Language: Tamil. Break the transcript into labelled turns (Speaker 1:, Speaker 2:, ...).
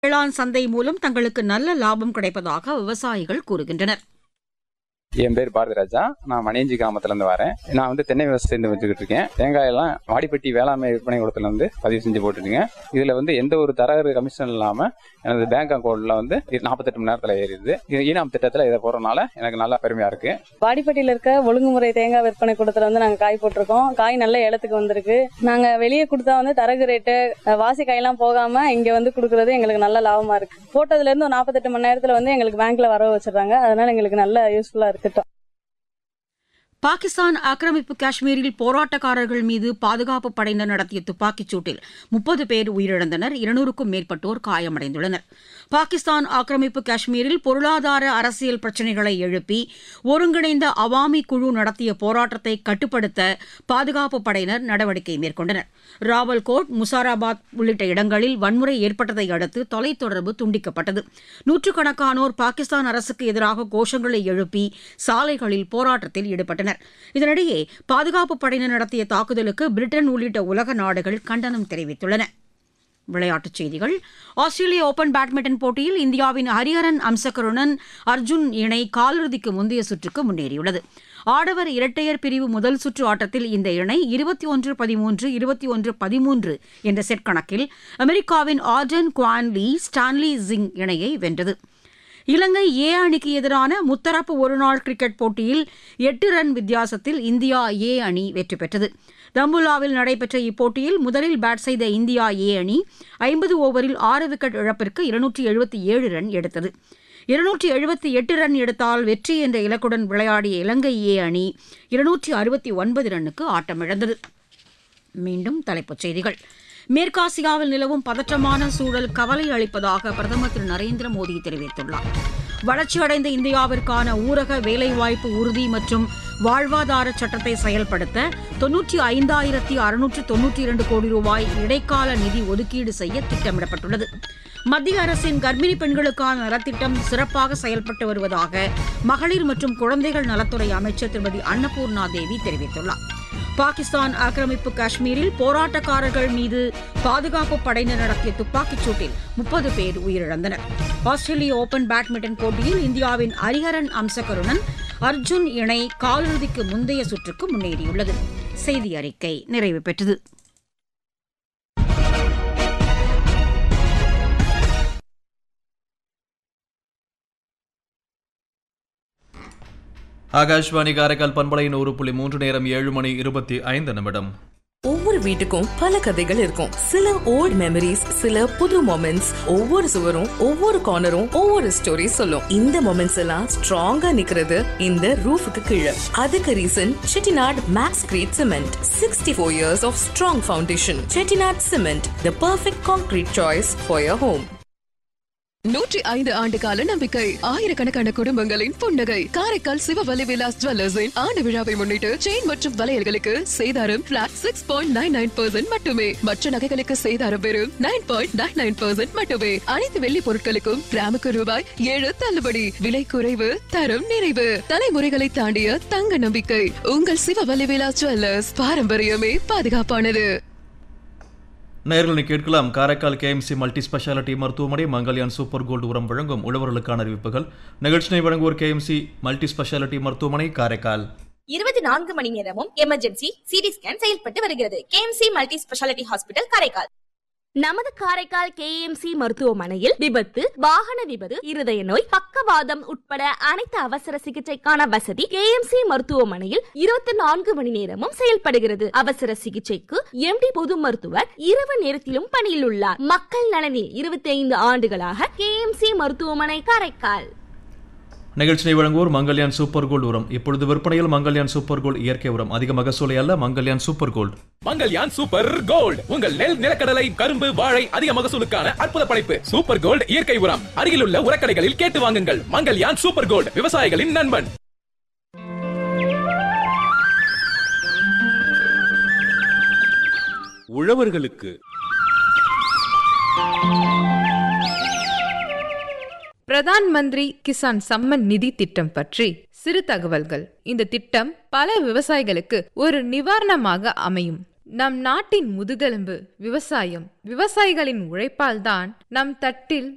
Speaker 1: வேளாண் சந்தை மூலம் தங்களுக்கு நல்ல லாபம் கிடைப்பதாக விவசாயிகள் கூறுகின்றனர்
Speaker 2: என் பேர் பாரதிராஜா நான் மணியஞ்சி கிராமத்துல இருந்து வரேன் நான் வந்து தென்னை விவசாயம் வச்சுக்கிட்டு இருக்கேன் தேங்காயெல்லாம் வாடிப்பட்டி வேளாண்மை விற்பனை கூடத்துல வந்து பதிவு செஞ்சு போட்டுருக்கேன் இதுல வந்து எந்த ஒரு தரகர் கமிஷன் இல்லாம எனது பேங்க் அக்கௌண்ட்ல வந்து நாற்பத்தெட்டு மணி நேரத்துல ஏறிடுது இது ஈனாம் திட்டத்துல இதை போறதுனால எனக்கு நல்லா பெருமையா இருக்கு
Speaker 3: வாடிப்பட்டியில இருக்க ஒழுங்குமுறை தேங்காய் விற்பனை கூடத்துல வந்து நாங்க காய் போட்டிருக்கோம் காய் நல்ல ஏலத்துக்கு வந்திருக்கு நாங்க வெளியே கொடுத்தா வந்து தரகு ரேட்டு அஹ், வாசி காயெல்லாம் போகாம இங்க வந்து கொடுக்கறது எங்களுக்கு நல்ல லாபமா இருக்கு போட்டதுல இருந்து ஒரு நாற்பத்தெட்டு மணி நேரத்துல வந்து எங்களுக்கு பேங்க்ல வரவு வச்சிடுறாங்க அதனால எங்களுக்கு நல்ல யூஸ்ஃபுல்லா இருக்கு
Speaker 1: பாகிஸ்தான் ஆக்கிரமிப்பு காஷ்மீரில் போராட்டக்காரர்கள் மீது பாதுகாப்பு படையினர் நடத்திய துப்பாக்கிச் சூட்டில் முப்பது பேர் உயிரிழந்தனர் இருநூறுக்கும் மேற்பட்டோர் காயமடைந்துள்ளனர் பாகிஸ்தான் ஆக்கிரமிப்பு காஷ்மீரில் பொருளாதார அரசியல் பிரச்சினைகளை எழுப்பி ஒருங்கிணைந்த அவாமி குழு நடத்திய போராட்டத்தை கட்டுப்படுத்த பாதுகாப்பு படையினர் நடவடிக்கை மேற்கொண்டனர் ராவல்கோட் முசாராபாத் உள்ளிட்ட இடங்களில் வன்முறை ஏற்பட்டதை அடுத்து தொலைத்தொடர்பு துண்டிக்கப்பட்டது நூற்றுக்கணக்கானோர் பாகிஸ்தான் அரசுக்கு எதிராக கோஷங்களை எழுப்பி சாலைகளில் போராட்டத்தில் ஈடுபட்டனர் இதனிடையே பாதுகாப்பு படையினர் நடத்திய தாக்குதலுக்கு பிரிட்டன் உள்ளிட்ட உலக நாடுகள் கண்டனம் தெரிவித்துள்ளன விளையாட்டுச் செய்திகள் ஆஸ்திரேலிய ஓபன் பேட்மிண்டன் போட்டியில் இந்தியாவின் ஹரிஹரன் அம்சகருணன் அர்ஜுன் இணை காலிறுதிக்கு முந்தைய சுற்றுக்கு முன்னேறியுள்ளது ஆடவர் இரட்டையர் பிரிவு முதல் சுற்று ஆட்டத்தில் இந்த இணை இருபத்தி ஒன்று பதிமூன்று இருபத்தி ஒன்று பதிமூன்று என்ற செட் கணக்கில் அமெரிக்காவின் ஆர்டன் குவான்லி ஸ்டான்லி ஜிங் இணையை வென்றது இலங்கை ஏ அணிக்கு எதிரான முத்தரப்பு ஒருநாள் கிரிக்கெட் போட்டியில் எட்டு ரன் வித்தியாசத்தில் இந்தியா ஏ அணி வெற்றி பெற்றது தம்புலாவில் நடைபெற்ற இப்போட்டியில் முதலில் பேட் செய்த இந்தியா ஏ அணி ஐம்பது ஓவரில் ஆறு விக்கெட் இழப்பிற்கு இருநூற்றி எழுபத்தி ஏழு ரன் எடுத்தது இருநூற்றி எழுபத்தி எட்டு ரன் எடுத்தால் வெற்றி என்ற இலக்குடன் விளையாடிய இலங்கை ஏ அணி இருநூற்றி அறுபத்தி ஒன்பது ரன்னுக்கு ஆட்டமிழந்தது மீண்டும் தலைப்புச் செய்திகள் மேற்காசியாவில் நிலவும் பதற்றமான சூழல் கவலை அளிப்பதாக பிரதமர் திரு நரேந்திர மோடி தெரிவித்துள்ளார் வளர்ச்சியடைந்த இந்தியாவிற்கான ஊரக வேலைவாய்ப்பு உறுதி மற்றும் வாழ்வாதார சட்டத்தை செயல்படுத்த தொன்னூற்றி ஐந்தாயிரத்தி அறுநூற்று தொன்னூற்றி இரண்டு கோடி ரூபாய் இடைக்கால நிதி ஒதுக்கீடு செய்ய திட்டமிடப்பட்டுள்ளது மத்திய அரசின் கர்ப்பிணி பெண்களுக்கான நலத்திட்டம் சிறப்பாக செயல்பட்டு வருவதாக மகளிர் மற்றும் குழந்தைகள் நலத்துறை அமைச்சர் திருமதி அன்னபூர்ணா தேவி தெரிவித்துள்ளார் பாகிஸ்தான் ஆக்கிரமிப்பு காஷ்மீரில் போராட்டக்காரர்கள் மீது பாதுகாப்பு படையினர் நடத்திய துப்பாக்கிச் சூட்டில் முப்பது பேர் உயிரிழந்தனர் ஆஸ்திரேலிய ஓபன் பேட்மிண்டன் போட்டியில் இந்தியாவின் ஹரிஹரன் அம்சகருணன் அர்ஜுன் இணை காலிறுதிக்கு முந்தைய சுற்றுக்கு முன்னேறியுள்ளது செய்தி அறிக்கை நிறைவு பெற்றது
Speaker 4: ஆகாஷ்வாணி காரைக்கால் பண்பலை நூறு புள்ளி மூன்று நேரம் ஏழு மணி இருபத்தி ஐந்து நிமிடம்
Speaker 5: ஒவ்வொரு வீட்டுக்கும் பல கதைகள் இருக்கும் சில ஓல்ட் மெமரிஸ் சில புது மொமெண்ட்ஸ் ஒவ்வொரு சுவரும் ஒவ்வொரு கார்னரும் ஒவ்வொரு ஸ்டோரி சொல்லும் இந்த மொமெண்ட்ஸ் எல்லாம் ஸ்ட்ராங்கா நிக்கிறது இந்த ரூஃபுக்கு கீழே அதுக்கு reason Chettinad Maxcrete cement sixty four years of strong foundation Chettinad cement the perfect concrete choice for your home
Speaker 6: நூற்றி ஐந்து ஆண்டு கால நம்பிக்கை ஆயிரக்கணக்கான குடும்பங்களின் புன்னகை காரைக்கால் சிவவலி விலாஸ் ஜுவல்லர்ஸின் ஆண்டு விழாவை முன்னிட்டு செயின் மற்றும் வளையல்களுக்கு சேதாரம் flat six point nine nine percent மட்டுமே மற்ற நகைகளுக்கு சேதாரம் வெறும் nine point nine nine percent மட்டுமே அனைத்து வெள்ளி பொருட்களுக்கும் கிராமுக்கு ரூபாய் ஏழு தள்ளுபடி விலை குறைவு தரம் நிறைவு தலைமுறைகளை தாண்டிய தங்க நம்பிக்கை உங்கள் சிவவலி விலாஸ் ஜுவல்லர்ஸ் பாரம்பரியமே பாதுகாப்பானது
Speaker 4: நேர்களை கேட்கலாம் காரைக்கால் கேஎம்சி மல்டி ஸ்பெஷாலிட்டி மருத்துவமனை மங்கல்யான் சூப்பர் கோல்டு உரம் வழங்கும் உழவர்களுக்கான அறிவிப்புகள் நிகழ்ச்சியை வழங்குவோர் கேஎம்சி மல்டி ஸ்பெஷாலிட்டி மருத்துவமனை காரைக்கால்
Speaker 7: இருபத்தி நான்கு மணி நேரமும் எமர்ஜென்சி சிடி ஸ்கேன் செயல்பட்டு வருகிறது KMC multi speciality hospital Karaikal நமது காரைக்கால் கேஎம்சி மருத்துவமனையில் விபத்து வாகன விபத்து இருதய நோய் பக்கவாதம் உட்பட அனைத்து அவசர சிகிச்சைக்கான வசதி கேஎம்சி மருத்துவமனையில் இருபத்தி நான்கு மணி நேரமும் செயல்படுகிறது அவசர சிகிச்சைக்கு எம்டி பொது மருத்துவர் இரவு நேரத்திலும் பணியில் உள்ளார் மக்கள் நலனில் இருபத்தி ஐந்து ஆண்டுகளாக கேஎம்சி மருத்துவமனை காரைக்கால்
Speaker 4: நிகழ்ச்சியை வழங்குவோர் மங்கல்யான் சூப்பர் கோல்டு உரம் இப்பொழுது விற்பனையில் மங்கல்யான் சூப்பர் கோல்டு இயற்கை உரம் அதிக மகசூலை அல்ல Mangalyaan super gold
Speaker 8: Mangalyaan super gold உங்கள் நெல் நிலக்கடலை கரும்பு வாழை அதிக மகசூலுக்கான அற்புத படைப்பு சூப்பர் கோல்ட் இயற்கை உரம் அருகிலுள்ள உரக்கடைகளில் கேட்டு வாங்குங்கள் மங்கல்யான் சூப்பர் கோல்ட் விவசாயிகளின் நண்பன்
Speaker 9: உழவர்களுக்கு
Speaker 10: பிரதான் மந்திரி கிசான் சம்மன் நிதி திட்டம் பற்றி சிறு தகவல்கள் இந்த திட்டம் பல விவசாயிகளுக்கு ஒரு நிவாரணமாக அமையும் நம் நாட்டின் முதுகெலும்பு விவசாயம் விவசாயிகளின் உழைப்பால்தான் நம் தட்டில்